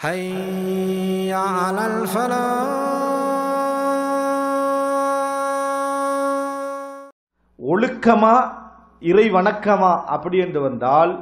حي على الفلاح ஒழுக்கமா இறை வணக்கமா அப்படி என்று வந்தால்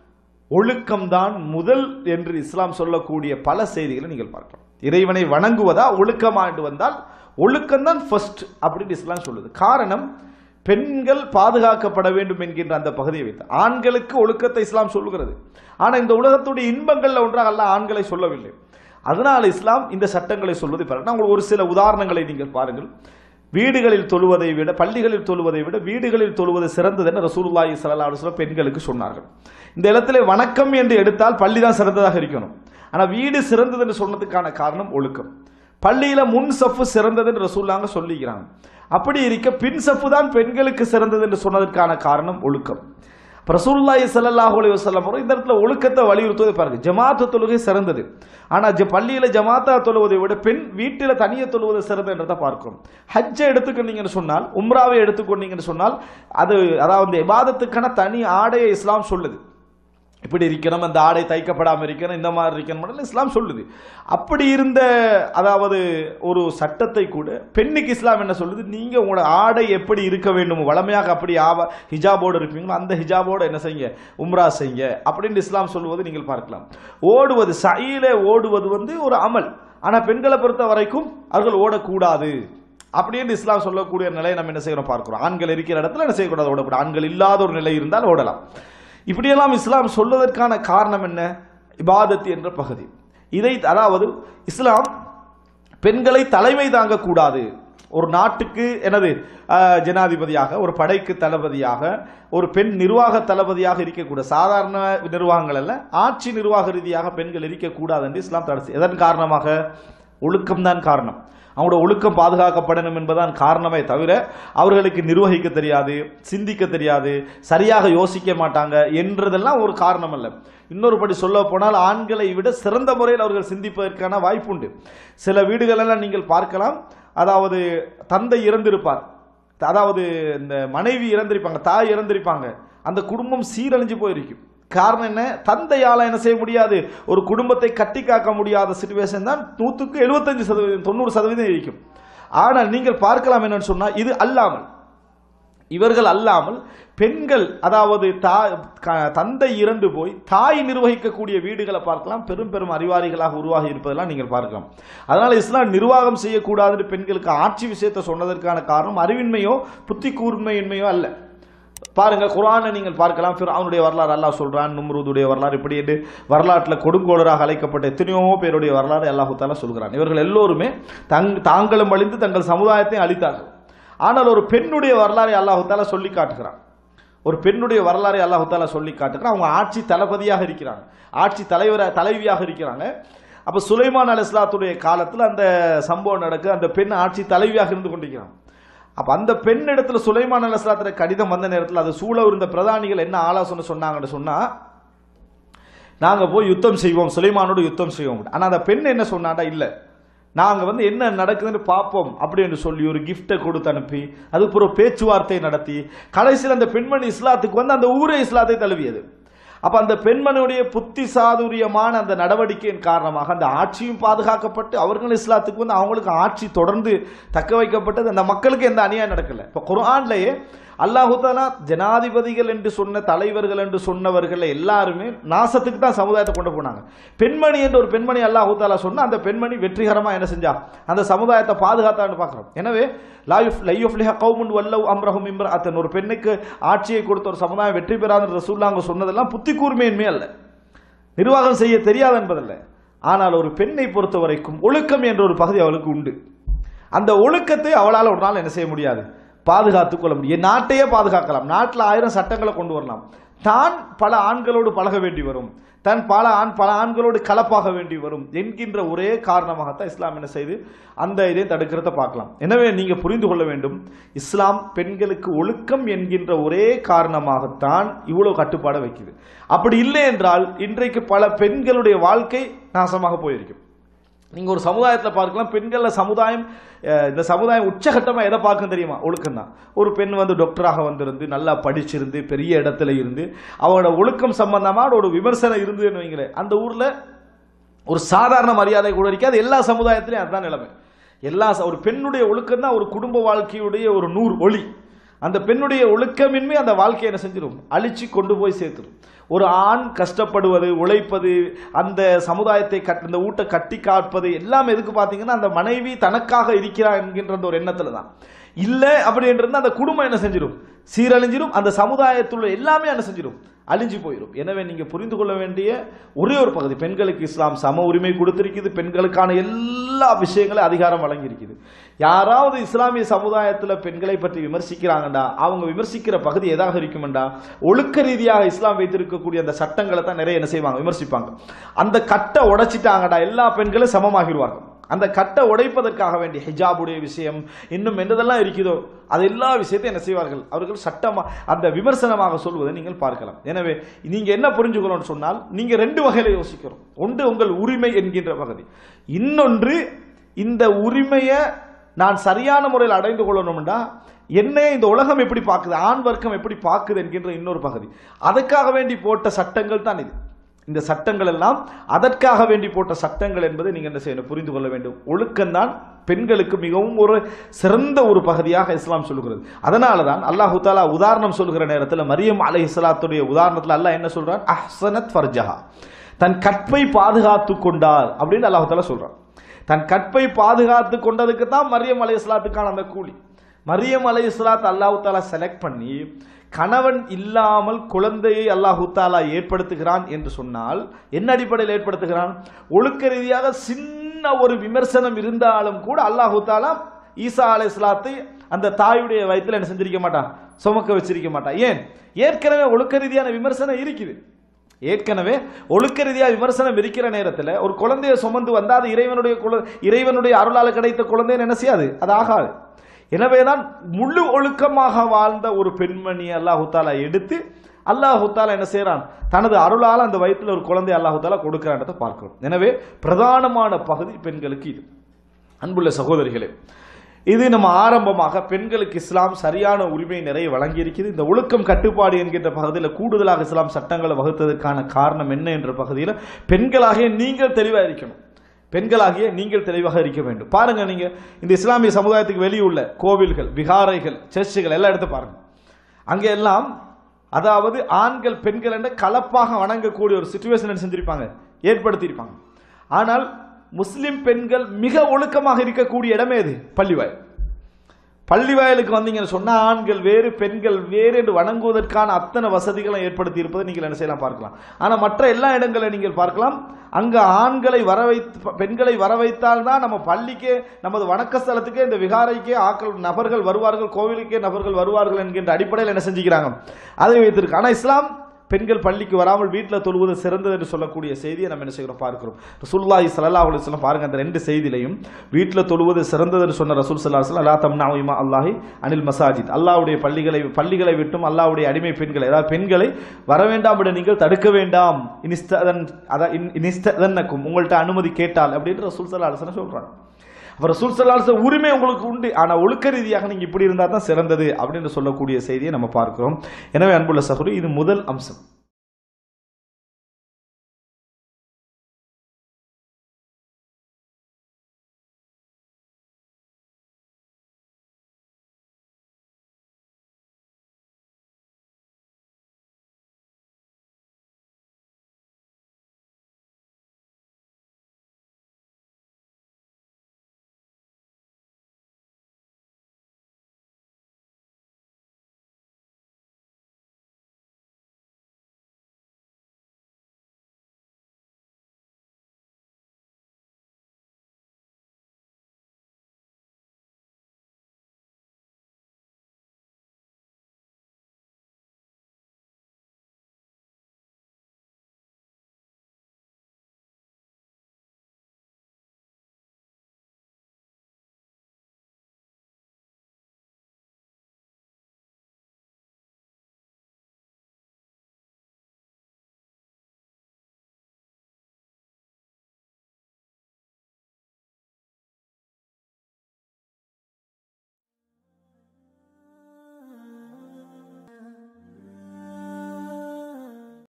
ஒழுக்கம்தான் முதல் என்று இஸ்லாம் சொல்லக்கூடிய பல செய்திகளை நீங்கள் பார்க்கலாம் இறைவனை வணங்குவதா ஒழுக்கமா என்று வந்தால் ஒழுக்கம்தான் ஃபர்ஸ்ட் அப்படின்னு இஸ்லாம் சொல்லுது காரணம் பெண்கள் பாதுகாக்கப்பட வேண்டும் என்கின்ற அந்த பகுதியை வைத்து ஆண்களுக்கு ஒழுக்கத்தை இஸ்லாம் சொல்லுகிறது ஆனா இந்த உலகத்துடைய இன்பங்கள்ல ஒன்றாக அல்ல ஆண்களை சொல்லவில்லை அதனால் இஸ்லாம் இந்த சட்டங்களை சொல்வது பாருங்க நான் உங்களுக்கு ஒரு சில உதாரணங்களை நீங்கள் பாருங்கள் வீடுகளில் தொழுவதை விட பள்ளிகளில் தொழுவதை விட வீடுகளில் தொழுவது சிறந்தது என்று ரசூலுல்லாஹி ஸல்லல்லாஹு அலைஹி வஸல்லம் பெண்களுக்கு சொன்னார்கள் இந்த இடத்துல வணக்கம் என்று எடுத்தால் பள்ளி தான் சிறந்ததாக இருக்கணும் ஆனா வீடு சிறந்தது என்று சொன்னதுக்கான காரணம் ஒழுக்கம் பள்ளியில முன் சஃப்பு சிறந்தது என்று ரசூல்லாங்க சொல்லிக்கிறாங்க அப்படி இருக்க பின் சஃப்பு தான் பெண்களுக்கு சிறந்தது என்று சொன்னதற்கான காரணம் ஒழுக்கம் இப்ப ரசூலுல்லாஹி ஸல்லல்லாஹு அலைஹி வஸல்லம் அவர்கள் இந்த இடத்துல ஒழுக்கத்தை வலியுறுத்துவதை பாருங்க ஜமாத்து தொழுகை சிறந்தது ஆனா ஜ- பள்ளியில ஜமாத்தா தொழுவதை விட பெண் வீட்டில தனியே தொழுவது சிறந்தது என்றதை பார்க்கிறோம் ஹஜ்ஜை எடுத்துக்கொண்டீங்கன்னு சொன்னால் உம்ராவை எடுத்துக்கொண்டீங்கன்னு சொன்னால் அது அதாவது இபாதத்துக்கான தனி ஆடையை இஸ்லாம் சொல்லுது இப்படி இருக்கணும் அந்த ஆடை தைக்கப்படாமல் இருக்கணும் இந்த மாதிரி இருக்கணும் இஸ்லாம் சொல்லுது அப்படி இருந்த அதாவது ஒரு சட்டத்தை கூட பெண்ணுக்கு இஸ்லாம் என்ன சொல்லுது நீங்க உங்களோட ஆடை எப்படி இருக்க வேண்டும் வளமையாக அப்படி ஆவ ஹிஜாபோடு இருப்பீங்களோ அந்த ஹிஜாபோடு என்ன செய்யுங்க உம்ரா செய்யுங்க அப்படின்னு இஸ்லாம் சொல்லுவது நீங்கள் பார்க்கலாம் ஓடுவது சையில ஓடுவது வந்து ஒரு அமல் ஆனா பெண்களை பொறுத்த வரைக்கும் அவர்கள் ஓடக்கூடாது அப்படின்னு இஸ்லாம் சொல்லக்கூடிய நிலையை நம்ம என்ன செய்யறோம் பார்க்கிறோம் ஆண்கள் இருக்கிற இடத்துல என்ன செய்யக்கூடாது ஓடக்கூடாது ஆண்கள் இல்லாத ஒரு நிலை இருந்தால் ஓடலாம் இப்படியெல்லாம் இஸ்லாம் சொல்வதற்கான காரணம் என்ன இபாதத் என்ற பகுதி இதை அதாவது இஸ்லாம் பெண்களை தலைமை தாங்கக்கூடாது ஒரு நாட்டுக்கு எனது அஹ், ஜனாதிபதியாக ஒரு படைக்கு தளபதியாக ஒரு பெண் நிர்வாக தளபதியாக இருக்கக்கூடாது சாதாரண நிர்வாகங்கள் அல்ல ஆட்சி நிர்வாக ரீதியாக பெண்கள் இருக்கக்கூடாது என்று இஸ்லாம் தடை செய்யும். எதன் காரணமாக ஒழுக்கம்தான் காரணம் அவங்களோட ஒழுக்கம் பாதுகாக்கப்படணும் என்பதான் காரணமே தவிர அவர்களுக்கு நிர்வகிக்க தெரியாது சிந்திக்க தெரியாது சரியாக யோசிக்க மாட்டாங்க என்றதெல்லாம் ஒரு காரணம் அல்ல இன்னொரு படி சொல்ல போனால் ஆண்களை விட சிறந்த முறையில் அவர்கள் சிந்திப்பதற்கான வாய்ப்புண்டு சில வீடுகளெல்லாம் நீங்கள் பார்க்கலாம் அதாவது தந்தை இறந்திருப்பார் அதாவது இந்த மனைவி இறந்திருப்பாங்க தாய் இறந்திருப்பாங்க அந்த குடும்பம் சீரழிஞ்சு போயிருக்கும் காரணம் என்ன தந்தையால என்ன செய்ய முடியாது ஒரு குடும்பத்தை கட்டி காக்க முடியாத சுச்சுவேஷன் தான் நூற்றுக்கு எழுபத்தஞ்சு சதவீதம் தொண்ணூறு சதவீதம் இருக்கும் ஆனால் நீங்கள் பார்க்கலாம் என்னன்னு சொன்னா இது அல்லாமல் இவர்கள் அல்லாமல் பெண்கள் அதாவது தா க- தந்தை இறந்து போய் தாய் நிர்வகிக்கக்கூடிய வீடுகளை பார்க்கலாம் பெரும் பெரும் அறிவாளிகளாக உருவாகி இருப்பதெல்லாம் நீங்கள் பார்க்கலாம் அதனால இஸ்லாம் நிர்வாகம் செய்யக்கூடாதுன்னு பெண்களுக்கு ஆட்சி விஷயத்தை சொன்னதற்கான காரணம் அறிவின்மையோ புத்தி கூர்மையின்மையோ அல்ல பாருங்க குர்ஆனை நீங்கள் பார்க்கலாம் அவனுடைய வரலாறு அல்லாஹ் சொல்றான் நும்ரூதுடைய வரலாறு இப்படி என்று வரலாற்றில் கொடுங்கோளராக அழைக்கப்பட்ட எத்தனையோ பேருடைய வரலாறு அல்லாஹு தாலா சொல்கிறான் இவர்கள் எல்லோருமே தங் தாங்களும் அழிந்து தங்கள் சமுதாயத்தையும் அழித்தார்கள் ஆனால் ஒரு பெண்ணுடைய வரலாறை அல்லாஹு தாலா சொல்லி காட்டுகிறான் ஒரு பெண்ணுடைய வரலாறை அல்லாஹு தாலா சொல்லி காட்டுகிறான் அவங்க ஆட்சி தளபதியாக இருக்கிறாங்க ஆட்சி தலைவர தலைவியாக இருக்கிறாங்க அப்ப சுலைமான் அலி இஸ்லாத்துடைய காலத்தில் அந்த சம்பவம் நடக்கு அந்த பெண் ஆட்சி தலைவியாக இருந்து கொண்டிருக்கிறான் அப்ப அந்த பெண் இடத்துல சுலைமான் அலி இஸ்லாத்துல கடிதம் வந்த நேரத்தில் அது சூழ இருந்த பிரதானிகள் என்ன ஆலோசனை சொன்னாங்கன்னு சொன்னா நாங்க போய் யுத்தம் செய்வோம் சுலைமானோடு யுத்தம் செய்வோம் ஆனா அந்த பெண் என்ன சொன்னாடா இல்ல நாங்க வந்து என்ன நடக்குதுன்னு பார்ப்போம் அப்படின்னு சொல்லி ஒரு கிஃப்டை கொடுத்து அனுப்பி அதுக்கு ஒரு பேச்சுவார்த்தை நடத்தி கடைசியில் அந்த பெண்மணி இஸ்லாத்துக்கு வந்து அந்த ஊரே இஸ்லாத்தை தழுவியது அப்ப அந்த பெண்மணியுடைய புத்தி சாதுரியமான அந்த நடவடிக்கையின் காரணமாக அந்த ஆட்சியும் பாதுகாக்கப்பட்டு அவர்கள் இஸ்லாத்துக்கு வந்து அவங்களுக்கு ஆட்சி தொடர்ந்து தக்க வைக்கப்பட்டது அந்த மக்களுக்கு எந்த அநியாயம் நடக்கல இப்ப குர்ஆன்லயே அல்லாஹு தாலா ஜனாதிபதிகள் என்று சொன்ன தலைவர்கள் என்று சொன்னவர்கள் எல்லாருமே நாசத்துக்கு தான் சமுதாயத்தை கொண்டு போனாங்க பெண்மணி என்று ஒரு பெண்மணி அல்லாஹு தாலா சொன்னா அந்த பெண்மணி வெற்றிகரமா என்ன செஞ்சா அந்த சமுதாயத்தை பாதுகாத்தான்னு பார்க்கிறோம் எனவே லாயுஃப் லையுஃப்லிஹ கௌமுன் வல்லவ் அம்ரஹும் இம்ரஅத்தன் ஒரு பெண்ணுக்கு ஆட்சியை கொடுத்த ஒரு சமுதாயம் வெற்றி பெறாத ரசூல்லாங்க சொன்னதெல்லாம் புத்தி கூர்மையின்மை அல்ல நிர்வாகம் செய்ய தெரியாது என்பதல்ல ஆனால் ஒரு பெண்ணை பொறுத்த வரைக்கும் ஒழுக்கம் என்ற ஒரு பகுதி அவளுக்கு உண்டு அந்த ஒழுக்கத்தை அவளால் ஒரு நாள் என்ன செய்ய முடியாது பாதுகாத்துக் கொள்ள முடியும் என் நாட்டையே பாதுகாக்கலாம் நாட்டில் ஆயிரம் சட்டங்களை கொண்டு வரலாம் தான் பல ஆண்களோடு பழக வேண்டி வரும் தன் பல ஆண் பல ஆண்களோடு கலப்பாக வேண்டி வரும் என்கின்ற ஒரே காரணமாகத்தான் இஸ்லாம் என்ன செய்து அந்த இதை தடுக்கிறத பார்க்கலாம் எனவே நீங்க புரிந்து கொள்ள வேண்டும் இஸ்லாம் பெண்களுக்கு ஒழுக்கம் என்கின்ற ஒரே காரணமாகத்தான் இவ்வளவு கட்டுப்பாடை வைக்குது அப்படி இல்லை என்றால் இன்றைக்கு பல பெண்களுடைய வாழ்க்கை நாசமாக போயிருக்கும் நீங்க ஒரு சமுதாயத்துல பார்க்கலாம் பெண்கள சமுதாயம் அஹ், இந்த சமுதாயம் உச்சகட்டமா எதை பார்க்கும் தெரியுமா ஒழுக்கம் தான் ஒரு பெண் வந்து டாக்டராக வந்திருந்து நல்லா படிச்சிருந்து பெரிய இடத்துல இருந்து அவங்களோட ஒழுக்கம் சம்பந்தமான ஒரு விமர்சனம் இருந்ததுன்னு வைங்களேன் அந்த ஊர்ல ஒரு சாதாரண மரியாதை கூட இருக்காது எல்லா சமுதாயத்திலையும் அதுதான் நிலைமை எல்லா ச- ஒரு பெண்ணுடைய ஒழுக்கம் தான் ஒரு குடும்ப வாழ்க்கையுடைய ஒரு நூறு ஒளி அந்த பெண்ணுடைய ஒழுக்கமின்மை அந்த வாழ்க்கையை என்ன செஞ்சிடும் அழிச்சு கொண்டு போய் சேர்த்துரும் ஒரு ஆண் கஷ்டப்படுவது உழைப்பது அந்த சமுதாயத்தை கட் இந்த ஊட்டை கட்டி காப்பது எல்லாம் எதுக்கு பார்த்தீங்கன்னா அந்த மனைவி தனக்காக இருக்கிறார் என்கின்ற அந்த ஒரு எண்ணத்துல தான் இல்லை அப்படின்றது அந்த குடும்பம் என்ன செஞ்சிடும் சீரழிஞ்சிடும் அந்த சமுதாயத்துள்ள எல்லாமே என்ன செஞ்சிடும் அழிஞ்சு போயிடும் எனவே நீங்க புரிந்து கொள்ள வேண்டிய ஒரே ஒரு பகுதி பெண்களுக்கு இஸ்லாம் சம உரிமை கொடுத்திருக்குது பெண்களுக்கான எல்லா விஷயங்களும் அதிகாரம் வழங்கியிருக்குது யாராவது இஸ்லாமிய சமுதாயத்தில் பெண்களை பற்றி விமர்சிக்கிறாங்கடா அவங்க விமர்சிக்கிற பகுதி எதாக இருக்குமெண்டா ஒழுக்க ரீதியாக இஸ்லாம் வைத்திருக்கக்கூடிய அந்த சட்டங்களை தான் நிறைய என்ன செய்வாங்க விமர்சிப்பாங்க அந்த கட்டை உடைச்சிட்டாங்கடா எல்லா பெண்களும் சமமாகிடுவாங்க அந்த கட்டை உடைப்பதற்காக வேண்டிய ஹிஜாபுடைய விஷயம் இன்னும் என்னதெல்லாம் இருக்குதோ அது எல்லா விஷயத்தையும் என்ன செய்வார்கள் அவர்கள் சட்டமா அந்த விமர்சனமாக சொல்வதை நீங்கள் பார்க்கலாம் எனவே நீங்க என்ன புரிஞ்சுக்கணும்னு சொன்னால் நீங்க ரெண்டு வகையில யோசிக்கிறோம் ஒன்று உங்கள் உரிமை என்கின்ற பகுதி இன்னொன்று இந்த உரிமையை நான் சரியான முறையில் அடைந்து கொள்ளணும்டா என்ன இந்த உலகம் எப்படி பார்க்குது ஆண் வர்க்கம் எப்படி பார்க்குது என்கின்ற இன்னொரு பகுதி அதற்காக வேண்டி போட்ட சட்டங்கள் தான் இது இந்த சட்டங்கள் எல்லாம் அதற்காக வேண்டி போட்ட சட்டங்கள் என்பதை நீங்க என்ன செய்யணும் புரிந்து கொள்ள வேண்டும் ஒழுக்கம்தான் பெண்களுக்கு மிகவும் ஒரு சிறந்த ஒரு பகுதியாக இஸ்லாம் சொல்லுகிறது அதனால தான் அல்லாஹு தாலா உதாரணம் சொல்கிற நேரத்தில் மரியம் அலை இஸ்லாத்துடைய உதாரணத்தில் அல்லாஹ் என்ன சொல்றான் அஹ்சனத் ஃபர்ஜஹா தன் கற்பை பாதுகாத்து கொண்டார் அப்படின்னு அல்லாஹு தாலா சொல்றான் தன் கற்பை பாதுகாத்து கொண்டதுக்கு தான் மரியம் அலை இஸ்லாத்துக்கான அந்த கூலி மரியம் அலை இஸ்லாத் அல்லாஹு தாலா செலக்ட் பண்ணி கணவன் இல்லாமல் குழந்தையை அல்லாஹு தாலா ஏற்படுத்துகிறான் என்று சொன்னால் என்ன அடிப்படையில் ஏற்படுத்துகிறான் ஒழுக்க ரீதியாக சின்ன ஒரு விமர்சனம் இருந்தாலும் கூட அல்லாஹு தாலா ஈசா அலை இஸ்லாத்தை அந்த தாயுடைய வயித்துல என்ன செஞ்சிருக்க மாட்டான் சுமக்க வச்சிருக்க மாட்டான் ஏன் ஏற்கனவே ஒழுக்க ரீதியான விமர்சனம் இருக்குது ஏற்கனவே ஒழுக்க ரீதியா விமர்சனம் இருக்கிற நேரத்தில் ஒரு குழந்தையை சுமந்து வந்தா அது இறைவனுடைய குழ இறைவனுடைய அருளால் கிடைத்த குழந்தைன்னு என்ன செய்யாது அது ஆகாது எனவேதான் முழு ஒழுக்கமாக வாழ்ந்த ஒரு பெண்மணி அல்லாஹு தாலா எடுத்து அல்லாஹு தாலா என்ன செய்றான் தனது அருளால் அந்த வயித்துல ஒரு குழந்தை அல்லாஹு தாலா கொடுக்கிறான்றதை பார்க்கிறோம் எனவே பிரதானமான பகுதி பெண்களுக்கு இது அன்புள்ள சகோதரிகளே இது நம்ம ஆரம்பமாக பெண்களுக்கு இஸ்லாம் சரியான உரிமை நிறைய வழங்கி இருக்குது இந்த ஒழுக்கம் கட்டுப்பாடு என்கின்ற பகுதியில் கூடுதலாக இஸ்லாம் சட்டங்களை வகுத்ததற்கான காரணம் என்ன என்ற பகுதியில் பெண்களாகிய நீங்கள் தெளிவாக இருக்கணும் பெண்களாகிய நீங்கள் தெளிவாக இருக்க வேண்டும் பாருங்க நீங்க இந்த இஸ்லாமிய சமுதாயத்துக்கு வெளியுள்ள கோவில்கள் விகாரைகள் சர்ச்சுகள் எல்லாம் எடுத்து பாருங்க அங்கே எல்லாம் அதாவது ஆண்கள் பெண்கள் என்ற கலப்பாக வணங்கக்கூடிய ஒரு சுச்சுவேஷன் செஞ்சிருப்பாங்க ஏற்படுத்தியிருப்பாங்க ஆனால் முஸ்லிம் பெண்கள் மிக ஒழுக்கமாக இருக்கக்கூடிய இடமே இது பள்ளிவாயல் பள்ளிவாயலுக்கு வந்தீங்கன்னு சொன்னா ஆண்கள் வேறு பெண்கள் வேறு என்று வணங்குவதற்கான அத்தனை வசதிகளை ஏற்படுத்தி இருப்பதை நீங்கள் என்ன செய்யலாம் பார்க்கலாம் ஆனா மற்ற எல்லா இடங்களை நீங்கள் பார்க்கலாம் அங்க ஆண்களை வர வைத்து பெண்களை வர வைத்தால் தான் நம்ம பள்ளிக்கே நமது வணக்க ஸ்தலத்துக்கே இந்த விகாரைக்கே ஆக்கள் நபர்கள் வருவார்கள் கோவிலுக்கே நபர்கள் வருவார்கள் என்கின்ற அடிப்படையில் என்ன செஞ்சுக்கிறாங்க அதை வைத்திருக்கு ஆனா இஸ்லாம் பெண்கள் பள்ளிக்கு வராமல் வீட்டில் தொழுவது சிறந்தது என்று சொல்லக்கூடிய செய்தியை நம்ம என்ன செய்கிறோம் பார்க்கிறோம் ரசூல்லாஹி ஸல்லல்லாஹு அலைஹி வஸல்லம் பாருங்க அந்த ரெண்டு செய்திலையும் வீட்டில் தொழுவது சிறந்தது என்று சொன்ன ரசூல் ஸல்லல்லாஹு அலைஹி வஸல்லம் லா தம்னஉமா அல்லாஹி அனில் மசாஜித் அல்லாஹ்வுடைய பள்ளிகளை பள்ளிகளை விட்டும் அல்லாஹ்வுடைய அடிமை பெண்களை அதாவது பெண்களை வர வேண்டாம் என்று நீங்கள் தடுக்க வேண்டாம் இனிஸ்ததன் அதான் இனிஸ்ததன்னக்கும் உங்கள்ட்ட அனுமதி கேட்டால் அப்படின்னு ரசூல் ஸல்லல்லாஹு அலைஹி வஸல்லம் சொல்றாங்க அப்ப ரசூல் ஸல்லல்லாஹு அலைஹி வஸல்லம் உரிமை உங்களுக்கு உண்டு ஆனா ஒழுக்க ரீதியாக நீங்க இப்படி இருந்தா தான் சிறந்தது அப்படின்னு சொல்லக்கூடிய செய்தியை நம்ம பார்க்கிறோம் எனவே அன்புள்ள சகோதரி இது முதல் அம்சம்